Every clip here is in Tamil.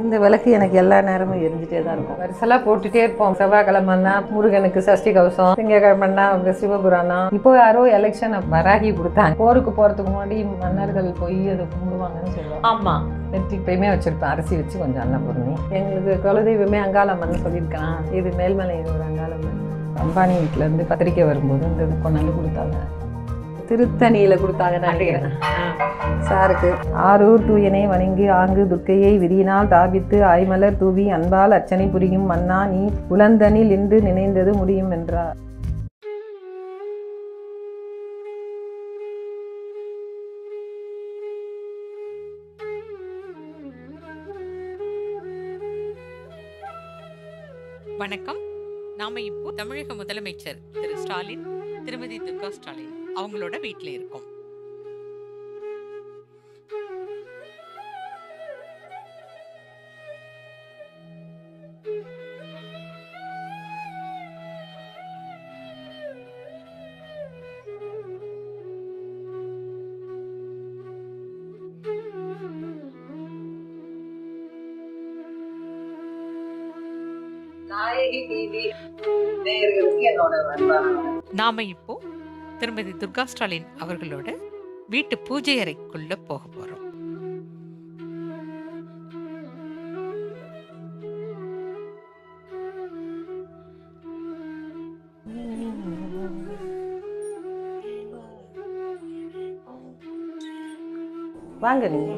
இந்த விளக்கு எனக்கு எல்லா நேரமும் எரிஞ்சிட்டே தான் இருக்கும் வரிசலாக போட்டுட்டே இருப்போம் செவ்வாய்க்கிழமைனா முருகனுக்கு சஷ்டி கவசம் திங்கக்கிழமைனா சிவபுராணம் இப்போ யாரோ எலெக்ஷன் வராகி கொடுத்தாங்க போருக்கு போகிறதுக்கு முன்னாடி மன்னர்கள் போய் அதை கும்பிடுவாங்கன்னு சொல்லுவாங்க ஆமா நெற்றி எப்பயுமே வச்சுருப்பேன் அரிசி வச்சு கொஞ்சம் அன்னபூர்ணி எங்களுக்கு குலதெய்வமே அங்காளம்மன் சொல்லியிருக்கான் இது மேல்மலை ஒரு அங்காளம்மன் அம்பானி வீட்டிலேருந்து பத்திரிக்கை வரும்போது இந்த இது கொண்டாந்து கொடுத்தாங்க திருத்தணியில் கொடுத்தாங்க நினைக்கிறேன் சாருக்கு ஆரூர் தூயனை வணங்கி ஆங்கு துர்க்கையை விதியினால் தாபித்து ஆய்மலர் தூவி அன்பால் அர்ச்சனை புரியும் மன்னா நீ உளந்தனில் இன்று நினைந்தது முடியும் என்றார் வணக்கம் நாம இப்போ தமிழக முதலமைச்சர் திரு ஸ்டாலின் திருமதி துர்கா ஸ்டாலின் அவங்களோட வீட்ல இருக்கோம் நாயகி டிவி நேயர்களுக்கு என்னோட நாம இப்போ திருமதி துர்கா ஸ்டாலின் அவர்களோட வீட்டு பூஜை அறைக்குள்ள போக போறோம் வாங்க நீங்க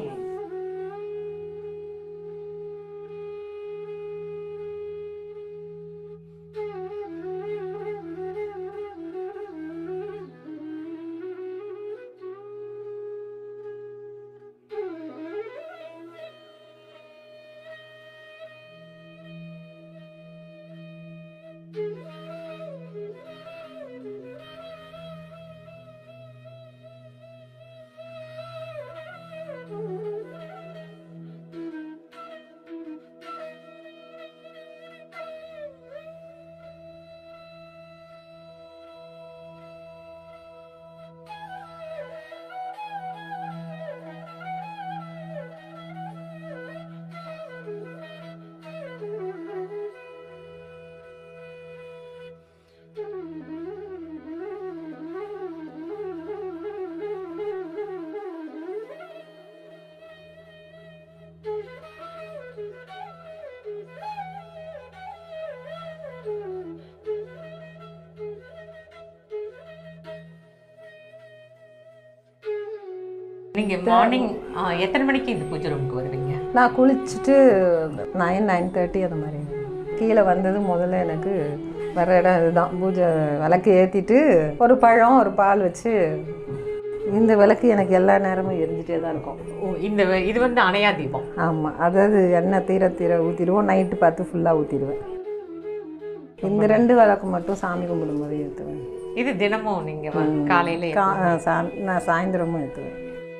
நீங்க மார்னிங் எத்தனை மணிக்கு இந்த பூஜை ரூமுக்கு வருவீங்க நான் குளிச்சுட்டு நைன் நைன் தேர்ட்டி அந்த மாதிரி கீழே வந்தது முதல்ல எனக்கு வர இடம் இதுதான் பூஜை விளக்கு ஏற்றிட்டு ஒரு பழம் ஒரு பால் வச்சு இந்த விளக்கு எனக்கு எல்லா நேரமும் எரிஞ்சிட்டே தான் இருக்கும் ஓ இந்த வ- இது வந்து அணையா தீபம் ஆமாம் அதாவது எண்ணெய் தீர தீர ஊற்றிடுவோம் நைட்டு பார்த்து ஃபுல்லாக ஊற்றிடுவேன் இந்த ரெண்டு விளக்கு மட்டும் சாமி கும்பிடும்போது ஏற்றுவேன் இது தினமும் நீங்க வ- காலையில கா சா நான் சாயந்தரமும் ஏற்றுவேன்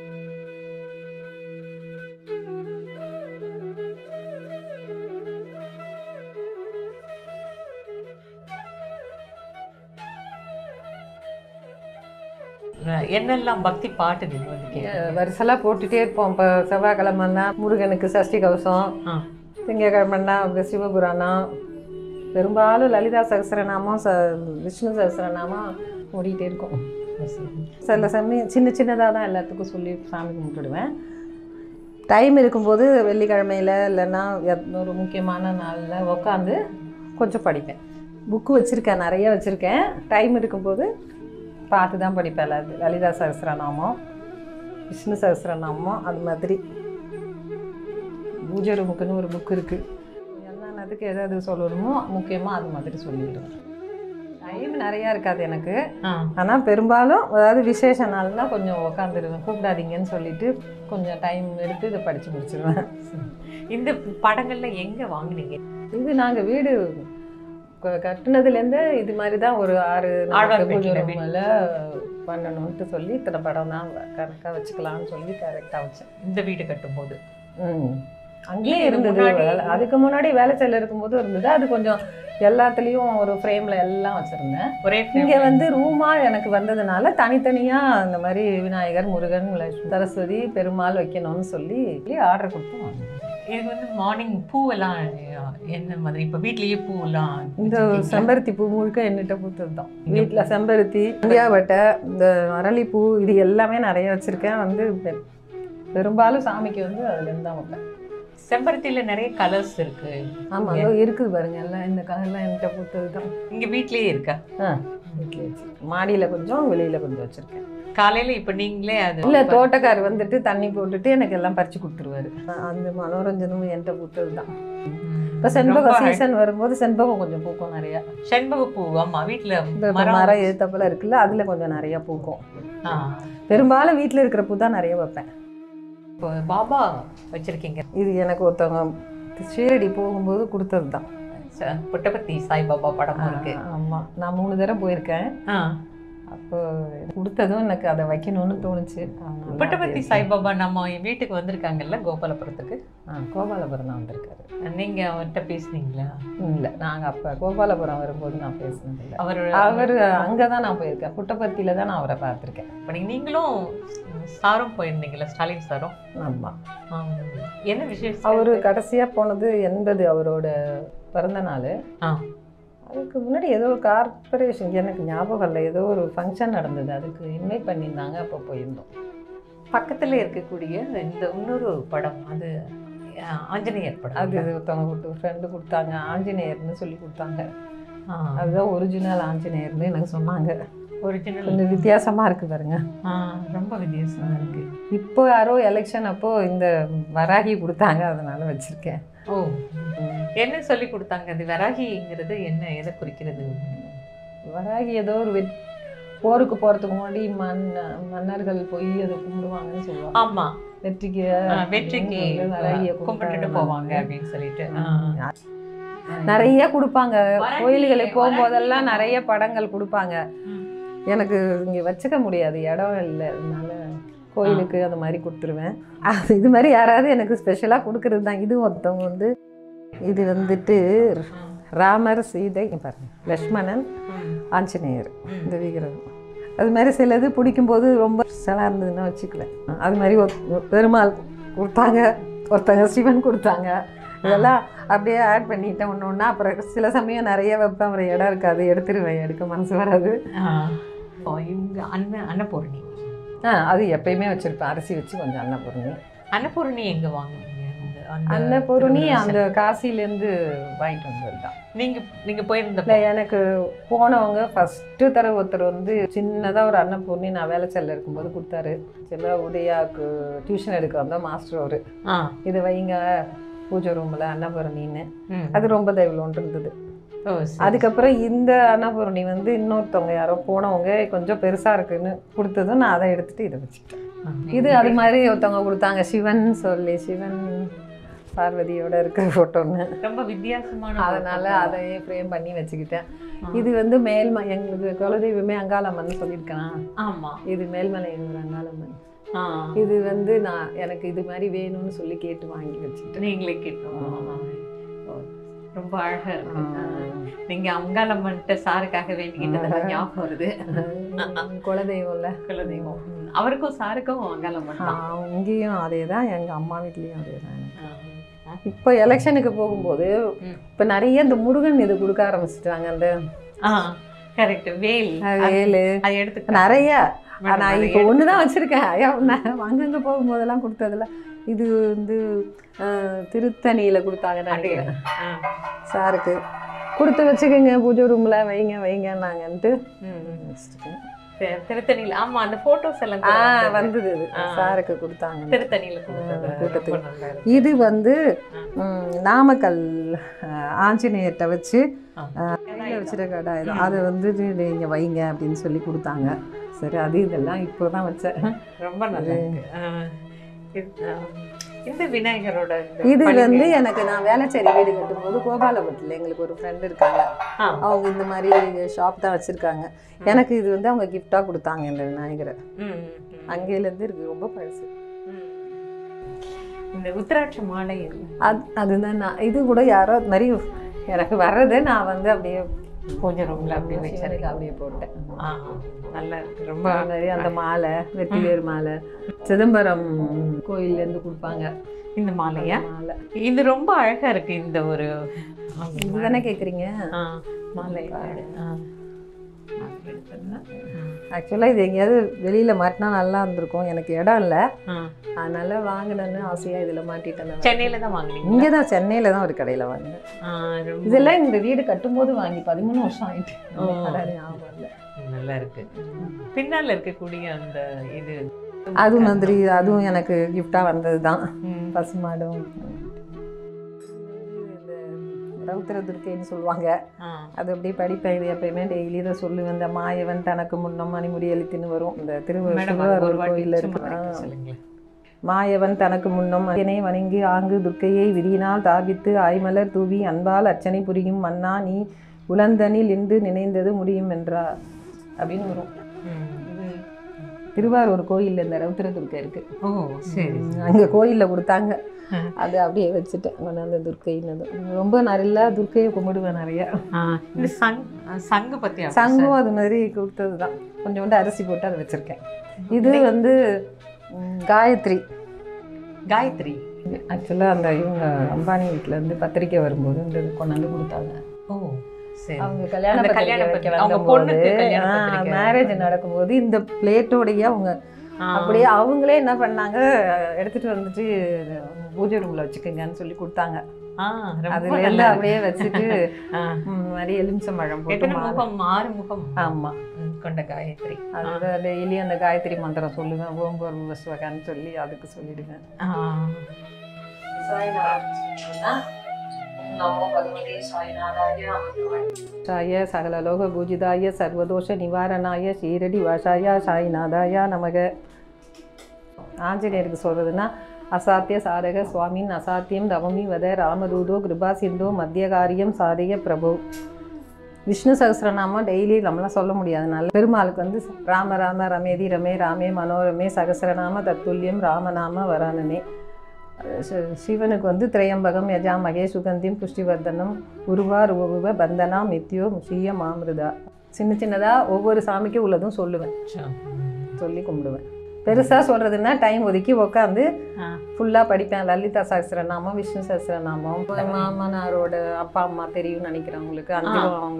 என்னெல்லாம் பக்தி பாட்டு நீங்க வந்து கேட்க வரிசலாக போட்டுகிட்டே இருப்போம் இப்போ செவ்வாய்க்கிழமைனா முருகனுக்கு சஷ்டி கவசம் ஆ திங்கக்கிழமைனா சிவபுராணம் பெரும்பாலும் லலிதா சகஸ்ரநாமம் ச விஷ்ணு சகஸ்ரநாமம் ஓடிட்டே இருக்கும் சில சமயம் சின்ன சின்னதாக தான் எல்லாத்துக்கும் சொல்லி சாமி கும்பிட்டுடுவேன் டைம் இருக்கும்போது வெள்ளிக்கிழமையில் இல்லைன்னா எத்- ஒரு முக்கியமான நாளில் உட்காந்து கொஞ்சம் படிப்பேன் புக்கு வச்சுருக்கேன் நிறைய வச்சுருக்கேன் டைம் இருக்கும்போது பார்த்து தான் படிப்பேன் லலிதா லலிதா சகஸ்ரநாமம் விஷ்ணு சகஸ்ரநாமம் அது மாதிரி பூஜை ரூமுக்குன்னு ஒரு புக் இருக்குது என்னென்னதுக்கு எது சொல்லணுமோ முக்கியமாக அது மாதிரி சொல்லிடுவேன் டைம் நிறையா இருக்காது எனக்கு ஆ ஆனால் பெரும்பாலும் அதாவது விசேஷ நாள்னா கொஞ்சம் உக்காந்துருவேன் கூப்பிடாதீங்கன்னு சொல்லிட்டு கொஞ்சம் டைம் எடுத்து இதை படித்து முடிச்சிருவேன் இந்த படங்கள்ல எங்க வாங்குனீங்க இது நாங்கள் வீடு க- கட்டுனதுலேருந்து இது மாதிரி தான் ஒரு ஆறு ஆழ்வார் பூஜை பேட்டையில ரூமில் பண்ணணுன்ட்டு சொல்லி இத்தனை படம் தான் கரெக்டாக வச்சுக்கலாம்னு சொல்லி கரெக்டாக வச்சேன் இந்த வீடு கட்டும்போது ம் அங்கேயே இதுக்கு இருந்தது முன்னாடி- வேலை. அதுக்கு முன்னாடி வேலைச்சல் இருக்கும்போது இருந்தது அது கொஞ்சம் எல்லாத்துலேயும் ஒரு ஃப்ரேமில் எல்லாம் வச்சுருந்தேன் ஒரே இங்கே வந்து ரூமாக எனக்கு வந்ததுனால தனித்தனியாக இந்த மாதிரி விநாயகர் முருகன் லட்சுமி சரஸ்வதி பெருமாள் வைக்கணும்னு சொல்லி ஆர்டர் கொடுத்து வாங்கினேன் இது வந்து மார்னிங் பூவெல்லாம் என்ன மாதிரி இப்போ வீட்லயே பூவெல்லாம் இந்த வச்சிருக்கீங்களா? செம்பருத்தி பூ முழுக்க என்கிட்ட பூத்தது தான் வீட்டில் செம்பருத்தி இந்தியாவட்டை இந்த அரளிப்பூ இது எல்லாமே நிறைய வச்சுருக்கேன் வந்து பெ- பெரும்பாலும் சாமிக்கு வந்து அதுலேருந்து தான் வைப்பேன் செம்பருத்தியில நிறைய கலர்ஸ் இருக்கு ஆமாம் அதோ இருக்குது பாருங்க எல்லாம் இந்த கலர்லாம் என்கிட்ட பூத்தது தான் இங்க வீட்லயே இருக்கா ஆ வீட்டில் வச்சு மாடியில் கொஞ்சம் வெளியில் கொஞ்சம் வச்சுருக்கேன் காலையில இப்ப நீங்களே அது இல்லை தோட்டக்கார் வந்துட்டு தண்ணி போட்டுட்டு எனக்கு எல்லாம் பறித்து கொடுத்துருவாரு அந்த மனோரஞ்சனும் என்கிட்ட பூத்தது தான் ம். இப்போ செண்பக ரொம்ப சீசன் வரும்போது செண்பகம் கொஞ்சம் பூக்கும் நிறையா செண்பக பூ ஆமா வீட்ல இந்த மரம் மரம் எழுத்தப்பெல்லாம் இருக்குல்ல அதில் கொஞ்சம் நிறையா பூக்கும் ஆ. பெரும்பாலும் வீட்டில் இருக்கிற பூ தான் நிறைய வைப்பேன் இப்போ பாபா வச்சிருக்கீங்க இது எனக்கு ஒருத்தவங்க ஷீரடி போகும்போது கொடுத்தது தான் ச- புட்டபர்த்தி சாய்பாபா படமும் இருக்கு ஆமாம் நான் மூணு தடவை போயிருக்கேன் ஆ. அப்போ கொடுத்ததும் எனக்கு அதை வைக்கணும்னு தோணுச்சு அதனால புட்டபர்த்தி அது- சாய்பாபா நம்ம வீட்டுக்கு வந்திருக்காங்கல்ல கோபாலபுரத்துக்கு ஆ கோபாலபுரம் தான் வந்திருக்காரு நீங்க அவர்கிட்ட பேசுனீங்களா இல்லை நாங்கள் அப்போ கோபாலபுரம் வரும்போது நான் பேசினதில்லை அவர் அவர் அங்கே தான் நான் போயிருக்கேன் புட்டபர்த்தியில் தான் நான் அவரை பார்த்துருக்கேன் இப்ப நீங்க- நீங்களும் சாரும் போயிருந்தீங்களா ஸ்டாலின் சாரும் ஆமாம் ஆ. என்ன விசேஷம் அவர் கடைசியாக போனது எண்பது அவரோட பிறந்த நாள் ஆ. அதுக்கு முன்னாடி ஏதோ ஒரு கார்பரேஷன் எனக்கு ஞாபகம் இல்லை ஏதோ ஒரு ஃபங்க்ஷன் நடந்தது அதுக்கு இன்வைட் பண்ணியிருந்தாங்க அப்போ போயிருந்தோம் பக்கத்துல இருக்கக்கூடிய இந்த இன்னொரு படம் அது ஆ, ஆஞ்சநேயர் படம் அது ஒருத்தவங்க கொடுத்து ஃப்ரெண்டு கொடுத்தாங்க ஆஞ்சநேயர்னு சொல்லி கொடுத்தாங்க ஆ. அதுதான் ஒரிஜினல் ஆஞ்சநேயர்னு எனக்கு சொன்னாங்க ஒரிஜினல் கொஞ்சம் வித்தியாசமாக இருக்குது பாருங்க ஆ, ரொம்ப வித்தியாசமா இருக்கு இப்போ யாரோ எலெக்ஷன் அப்போ இந்த வராகி கொடுத்தாங்க அதனால வச்சுருக்கேன் ஓ என்ன சொல்லி கொடுத்தாங்க அது வராகிங்கிறது என்ன எதை குறிக்கிறது வராகி ஏதோ ஒரு வெட் போருக்கு போகிறதுக்கு முன்னாடி மன் மன்னர்கள் போய் அதை கும்பிடுவாங்கன்னு சொல்லுவாங்க ஆமா வெற்றிக்கு ஆ, வெற்றிக்கு அப்படின்னு வராகியை கும்பிட்டுட்டு போவாங்க அப்படின்னு சொல்லிட்டு ஆ. நிறைய கொடுப்பாங்க வராகி- கோயில்களுக்கு போகும்போதெல்லாம் வராகி- நிறைய படங்கள் கொடுப்பாங்க ம். எனக்கு இங்கே வச்சுக்க முடியாது இடம் இல்லை அதனால கோயிலுக்கு அந்த மாதிரி கொடுத்துருவேன் அது இது மாதிரி யாராவது எனக்கு ஸ்பெஷலாக கொடுக்கறது தான் இது ஒருத்தவங்க வந்து இது வந்துட்டு ராமர் சீதை இங்க பாருங்க லக்ஷ்மணன் ம். ஆஞ்சநேயர் ம். இந்த விக்கிரகம் அது மாதிரி சிலது பிடிக்கும்போது ரொம்ப ஸ்பெஷலாக இருந்ததுன்னா வச்சுக்கல அது மாதிரி ஒரு பெருமாள் கொடுத்தாங்க ஒருத்தங்க சிவன் கொடுத்தாங்க இதெல்லாம் அப்படியே ஆட் பண்ணிட்டேன் ஒன்று ஒன்றா அப்புறம் சில சமயம் நிறைய வைப்பேன் அப்புறம் இடம் இருக்காது எடுத்துருவேன் எடுக்க மனசு வராது ஆ. ஓ, இவங்க அன்ன அன்னபூர்ணி ஆ அது எப்பயுமே வச்சுருப்பேன் அரிசி வச்சு கொஞ்சம் அன்னபூர்ணி அன்னபூர்ணி எங்க வாங்குனீங்க அந்த- அந்த அன்னபூர்ணி திருவிழா அந்த காசிலேருந்து வாங்கிட்டு வந்தது தான் நீங்க நீங்க போயிருந்த இல்லை எனக்கு போனவங்க ஃபஸ்ட்டு தடவை ஒருத்தர் வந்து சின்னதாக ஒரு அன்னபூர்ணி நான் வேலைச்சல்ல இருக்கும்போது கொடுத்தாரு சில உதயாவுக்கு டியூஷன் எடுக்க வந்தோம் மாஸ்டர் அவர் ஆ இதை வைங்க பூஜை ரூமில் அன்னபூரணின்னு ம். அது ரொம்ப தெய்வலோன்ட்டு இருந்தது ஓ, சரி. அதுக்கப்புறம் இந்த அன்னபூரணி வந்து இன்னொருத்தவங்க யாரோ போனவங்க கொஞ்சம் பெருசாக இருக்குன்னு கொடுத்ததும் நான் அதை எடுத்துட்டு இதை வச்சுட்டேன் ஆ. இது அது மாதிரி ஒருத்தவங்க கொடுத்தாங்க சிவன் சொல்லி சிவன் பார்வதியோட இருக்கிற ஃபோட்டோன்னு ரொம்ப வித்தியாசமான ஒரு அதனால photo. அதையே ஃப்ரேம் பண்ணி வச்சுக்கிட்டேன் ஆ. இது வந்து மேல்ம எங்களுக்கு குலதெய்வமே அங்காளம்மன் சொல்லியிருக்கேன் ஆமா இது மேல்மலை எங்களோட அங்காளம்மன் ஆ. இது வந்து நான் எனக்கு இது மாதிரி வேணும்னு சொல்லி கேட்டு வாங்கி வச்சுக்கிட்டேன் நீங்களே கேட்டோம் ஓ, ரொம்ப அழகா இருக்கு ஆ. நீங்க அங்காளம்மன்ட்ட சாருக்காக வேண்டிக்கிட்டதெல்லாம் ஞாபகம் வருது குலதெய்வம்ல குலதெய்வம் ம். அவருக்கும் சாருக்கும் அங்காளம்மன் தான் ஆ, இங்கேயும் அதே தான் எங்கள் அம்மா வீட்லேயும் அதே தான் ஆ. இப்போ எலெக்ஷனுக்கு போகும்போது ம். இப்போ நிறைய இந்த முருகன் இது கொடுக்க ஆரம்பிச்சிட்டாங்க அந்த ஆ கரெக்ட் வேல் வேலு அதை எடுத்து நிறைய மேடம், நான் அதை இப்போ ஒன்று தான் வச்சுருக்கேன் ஐயா நான் அங்கங்கே போகும்போதெல்லாம் கொடுத்ததில்ல இது வந்து திருத்தணியில் கொடுத்தாங்கன்னு நினைக்கிறேன் ஆ. சாருக்கு கொடுத்து வச்சுக்கோங்க பூஜை ரூமில் வைங்க வைங்கன்னாங்கன்ட்டு ம், ம். வச்சுருக்கேன் தி- திருத்தணியில ஆமா அந்த போட்டோஸ் எல்லாம் ஆ கூட வந்தது. வந்தது இது. ஆ. சாருக்கு கொடுத்தாங்க திருத்தணியில கொடுத்தது. ஆ, கூட்டத்துக்கு. ரொம்ப நல்லா இருக்கு. இது வந்து ம், நாமக்கல் அஹ், ஆஞ்சநேயர்கிட்ட வச்சு ஆ. கையில் வச்சுட்ட கடை இது அதை வந்து நீங்கள் வைங்க அப்படின்னு சொல்லி கொடுத்தாங்க சரி அது இதெல்லாம் இப்போ தான் வச்சேன் ரொம்ப நல்லா இருக்கு ஆ. இது, ஆ, இந்த விநாயகரோட இந்த இது பளிங்கு. வந்து எனக்கு நான் வேலைச்சேரி வீடு கட்டும்போது கோபாலபுரத்தில் எங்களுக்கு ஒரு ஃப்ரெண்ட் இருக்காங்க ஆ. அவங்க இந்த மாதிரி ஷாப் தான் வச்சுருக்காங்க எனக்கு இது வந்து அவங்க கிஃப்டாக கொடுத்தாங்க இந்த விநாயகரை ம், ம், ம். அங்கேலேருந்து இருக்குது ரொம்ப பழசு ம். இந்த உத்திராட்ச மாலை அது அதுதான் நான் இது கூட யாரோ அது மாதிரி எனக்கு வர்றதை நான் வந்து அப்படியே பூஜை ரூம்ல அப்படியே வச்சிருக்கேன் சிவனுக்கு அப்படியே போட்டேன் ஆ, நல்லா இருக்கு ரொம்ப அது மாதிரி அந்த மாலை வெற்றிவேர் மாலை சிதம்பரம் கோயில்லேருந்து கொடுப்பாங்க இந்த மாலையா மாலை இது ரொம்ப அழகா இருக்கு இந்த ஒரு இதுதானே கேட்குறீங்க ஆ, மாலை ஆ. மாலை எடுத்துருந்தேன். ஆக்சுவலாக இது எங்கேயாவது வெளியில் மாட்டினா நல்லா இருந்திருக்கும் எனக்கு இடம் இல்லை ஆ. அதனால வாங்கினேன்னு ஆசையாக இதில் மாட்டிட்டேன் சென்னையில தான் வாங்குனீங்க இங்கே தான் சென்னையில் தான் ஒரு கடையில் வாங்கினேன் ஆ, ரொம்ப இதெல்லாம் இந்த வீடு கட்டும்போது வாங்கி பதிமூணு வருஷம் ஆயிட்டு ஓ. அதான் ஞாபகம் இல்லை. நல்லா இருக்கு பின்னால இருக்கக்கூடிய அந்த இது அது மாதிரி அதுவும் எனக்கு கிஃப்டாக வந்தது தான் ம். பசுமாடும் இந்த ரவுத்திர துர்க்கைன்னு சொல்லுவாங்க ஆ. அது அப்படியே படிப்பேன் இது எப்பயுமே டெய்லி இதை சொல்லுவேன் இந்த மாயவன் தனக்கு முன்னம் மணிமுடி அளித்துன்னு வரும் இந்த மேடம், அது திருவள்ளுவர் ஒரு வாட்டி கோயிலில் சும்மா இருக்கு ஆ. சொல்லுங்களேன். மாயவன் தனக்கு முன்னம் ஐயனை வணங்கி ஆங்கு துர்க்கையை விதியினால் தாபித்து ஆய்மலர் தூவி அன்பால் அர்ச்சனை புரியும் மன்னா நீ உளந்தனில் இன்று நினைந்தது முடியும் என்றார் அப்படின்னு வரும் ம். இது திருவாரூர் கோயிலில் இந்த ரவுத்திர துர்க்கை இருக்கு ஓ சரி அங்கே கோயிலில் கொடுத்தாங்க ஆ. அது அப்படியே வச்சுட்டேன் கொண்டாந்து துர்க்கைன்னு ரொம்ப நிறைய துர்க்கையை கும்பிடுவேன் நிறைய ஆ, இந்த சங் சங்கு பத்தி அப்படி சங்கும் அது மாதிரி கொடுத்தது தான் கொஞ்சோண்டு அரிசி போட்டு அதை வச்சுருக்கேன் இது வந்து ம், காயத்ரி காயத்ரி ஆக்சுவலாக அந்த இவங்க அம்பானி வீட்டில் இருந்து பத்திரிக்கை வரும்போது இந்த இது கொண்டாந்து கொடுத்தாங்க ஓ சரி அவங்க கல்யாண அந்த பத்திரிக்கை கல்யாண வைக்க பத்திரிக்கை, அவங்க வந்தபோது பொண்ணுக்கு கல்யாண பத்திரிக்கை. மேரேஜ் நடக்கும்போது இந்த பிளேட்டோடையே அவங்க ஆ. அப்படியே அவங்களே என்ன பண்ணாங்க எடுத்துட்டு வந்துட்டு பூஜை ரூம்ல வச்சுக்கோங்கன்னு சொல்லி கொடுத்தாங்க ஆ, ரொம்ப அதுல இருந்து நல்லா இருக்கு. அப்படியே வச்சுட்டு ஆ. ம், மாதிரி எலுமிச்சம்பழம் போட்டு எத்தனை மாலை. முகம் ஆறு முகம் ஆமா ம், கொண்ட காயத்ரி அது டெய்லி அந்த காயத்ரி மந்திரம் சொல்லுவேன் ஓம் போர் வசுவகான்னு சொல்லி அதுக்கு சொல்லிடுவேன் ஆ. சாய சகலலோக பூஜிதாய சர்வதோஷ நிவாரணாய ஸ்ரீரடி வாஷாய சாய்நாதாய நமக ஆஞ்சநேயருக்கு சொல்றதுன்னா அசாத்திய சாதக சுவாமின் அசாத்தியம் தவமி வத ராமதூதோ கிருபா சிந்தோ மத்திய காரியம் சாதய பிரபு விஷ்ணு சகஸ்ரநாமம் டெய்லி நம்மளாம் சொல்ல முடியாதனால பெருமாளுக்கு வந்து ராம ராம ரமேதி ரமே ராமே மனோரமே சகஸ்ரநாம தத்துல்யம் ராமநாம வரானனே சி- சிவனுக்கு வந்து திரையம்பகம் யஜாமகே சுகந்திம் புஷ்டிவர்தனம் உருவா ரூப பந்தனா மித்யோ முஷிய மாமிருதா சின்ன சின்னதாக ஒவ்வொரு சாமிக்கும் உள்ளதும் சொல்லுவேன் சோ. சொல்லி கும்பிடுவேன் பெருசாக சொல்கிறதுன்னா டைம் ஒதுக்கி உட்காந்து ஆ. ஃபுல்லாக படிப்பேன் லலிதா சஹஸ்ரநாமம் விஷ்ணு சஹஸ்ரநாமம் மாமனாரோட அப்பா அம்மா தெரியும்னு நினைக்கிறவங்களுக்கு அந்த அவங்க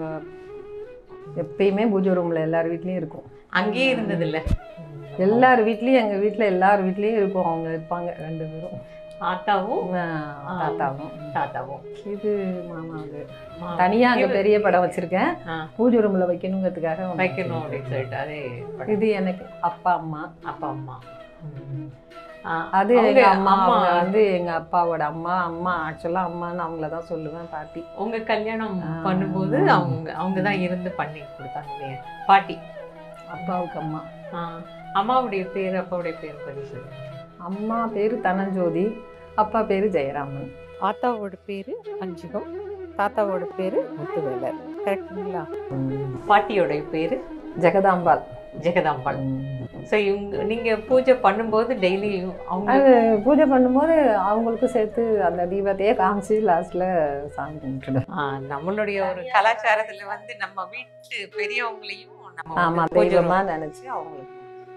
எப்பயுமே பூஜை ரூமில் எல்லார் வீட்லேயும் இருக்கும் அங்கேயே இருந்தது இல்ல எல்லார் வீட்லேயும் எங்கள் வீட்டில் எல்லார் வீட்லேயும் இருக்கும் அவங்க இருப்பாங்க ரெண்டு பேரும் ஆத்தாவும் ஆஹ் தாத்தாவும் தாத்தாவும் இது மாமாவுக்கு ஆ. தனியாக அங்கே இது- பெரிய படம் வச்சுருக்கேன் ஆ. பூஜை ரூமில் வைக்கணுங்கிறதுக்காக ஒண்ணு வைக்கணும் அப்படின்னு சொல்லிட்டு அதே படம். இது எனக்கு அப்பா அம்மா அப்பா அம்மா ம். ஆ, அது அவங்க எங்க அம்மா அம்மா அவங்க வந்து எங்க அப்பாவோட அம்மா அம்மா ஆக்சுவலா அம்மான்னு அவங்கள தான் சொல்லுவேன் பாட்டி உங்க கல்யாணம் ஆ. பண்ணும்போது அவங்க அவங்க தான் இருந்து பண்ணி கொடுத்தாங்க இல்லையா பாட்டி அப்பாவுக்கு அம்மா ஆ. அம்மாவுடைய பேர் அப்பாவுடைய பேர் பற்றி சொல்லுங்க அம்மா பேரு தனஞ்சோதி அப்பா பேரு ஜெயராமன் ஆத்தாவோட பேரு அஞ்சுகம் தாத்தாவோட பேரு முத்துவேலர் கரெக்டுங்களா பாட்டியோடைய பேரு ஜெகதாம்பாள் ஜெகதாம்பாள் ஸோ இவங்க நீங்க பூஜை பண்ணும்போது டெய்லியும் அவங்க அது பூஜை பண்ணும்போது அவங்களுக்கும் சேர்த்து அந்த தீபத்தையே காமிச்சு லாஸ்ட்ல சாமி கும்பிட்டுடுவேன் ஆ, நம்மளுடைய ஒரு கலாச்சாரத்துல வந்து நம்ம வீட்டு பெரியவங்களையும் நம்ம ஆமா வந்து பூஜை தெய்வமா நினைச்சு அவங்களுக்கு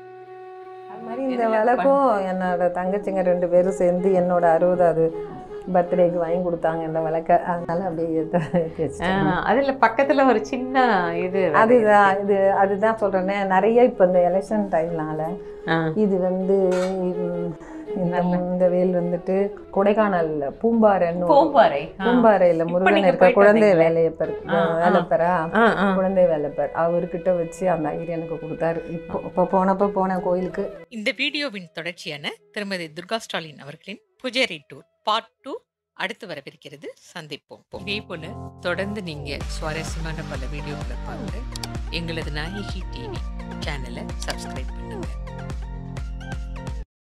அது மாதிரி இந்த இதெல்லாம் விளக்கும் என்னோட தங்கச்சிங்க ரெண்டு பேரும் சேர்ந்து என்னோட அறுபதாவது பர்த்டேக்கு வாங்கி கொடுத்தாங்க இந்த விளக்க அதனால அப்படியே ஏத்த- ஏத்தி ஆ, வச்சுட்டேன். அதுல பக்கத்துல ஒரு சின்ன இது வேற அதுதான் இது அதுதான் சொல்றேனே நிறைய இப்போ இந்த எலெக்ஷன் டைம்னால ஆ. இது வந்து ம், இந்த இந்த வேல் வந்துட்டு கொடைக்கானல்ல பூம்பாறைன்னு ஒரு- பூம்பாறை ஆ. பூம்பாறையில முருகன் நீங்க இருக்க போயிட்டு குழந்தை வந்தீங்களே? வேலையப்பர் ஆ, ஆ. வேலைப்பரா ஆ, ஆ. குழந்தை வேலைப்பர் அவர்கிட்ட வச்சு அந்த ஐயர் எனக்கு கொடுத்தாரு இப்போ இப்போ போனப்போ போனேன் கோயிலுக்கு இந்த வீடியோவின் தொடர்ச்சியான திருமதி துர்கா ஸ்டாலின் அவர்களின் புஜேரி டூர் பார்ட் டூ அடுத்து வரவிருக்கிறது சந்திப்போம் இதே போல தொடர்ந்து நீங்க சுவாரஸ்யமான பல வீடியோக்களை பார்த்து எங்களது நாயகி டிவி சேனலை சப்ஸ்கிரைப் பண்ணுங்க